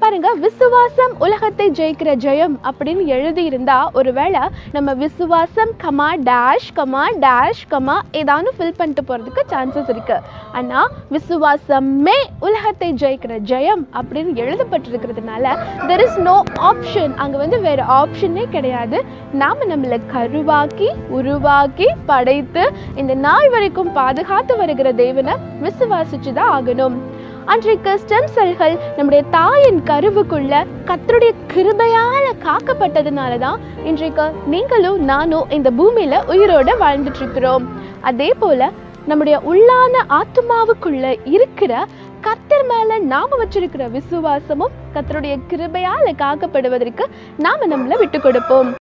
பாருங்க விசுவாசம் உலகத்தை ஜெயிக்கிற ஜெயம் அப்படின்னு எழுதி இருந்தா ஒருவேளை நம்ம விசுவாசம் comma dash comma dash comma ஏதாவது ஃபில் பண்ணிட்டு போறதுக்கு சான்சஸ் இருக்கு ஆனா விசுவாசமே உலகத்தை ஜெயிக்கிற ஜெயம் அப்படின்னு எழுதப்பட்டிருக்கிறதுனால தெர் இஸ் நோ ஆப்ஷன் அங்க வந்து வேற ஆப்ஷனே கிடையாது நாம நம்மளை கருவாக்கி உருவாக்கி படைத்து இந்த நாள் வரைக்கும் பாதுகாத்து வருகிற தேவனை விசுவாசிச்சு தான் ஆகணும் அன்றைக்கு ஸ்டெம் செல்கள் நம்முடைய தாயின் கருவுக்குள்ள கத்தருடைய கிருபையால காக்கப்பட்டதுனால தான் இன்றைக்கு நீங்களும் நானும் இந்த பூமியில உயிரோட வாழ்ந்துட்டு இருக்கிறோம் அதே போல நம்முடைய உள்ளான ஆத்மாவுக்குள்ள இருக்கிற கர்த்தர் மேல நாம வச்சிருக்கிற விசுவாசமும் கர்த்தருடைய கிருபையால காக்கப்படுவதற்கு நாம நம்மள விட்டு கொடுப்போம்